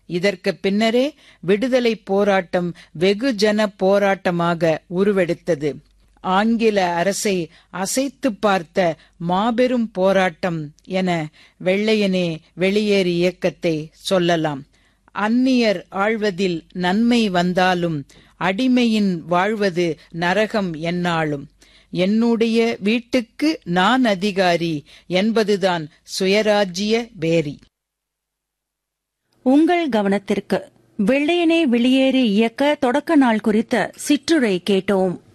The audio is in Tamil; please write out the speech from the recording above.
இதற்கு பின்னரே விடுதலை போராட்டம் வெகுஜன போராட்டமாக உருவெடுத்தது ஆங்கில அரசை அசைத்து பார்த்த மாபெரும் போராட்டம் என வெள்ளையனே வெளியேறு இயக்கத்தை சொல்லலாம் அந்நியர் ஆழ்வதில் நன்மை வந்தாலும் அடிமையின் வாழ்வது நரகம் என்னாலும் என்னுடைய வீட்டுக்கு நான் அதிகாரி என்பதுதான் சுயராஜ்ய வேரி உங்கள் கவனத்திற்கு வெள்ளையனே வெளியேறு இயக்க தொடக்க நாள் குறித்த சிற்றுரை கேட்டோம்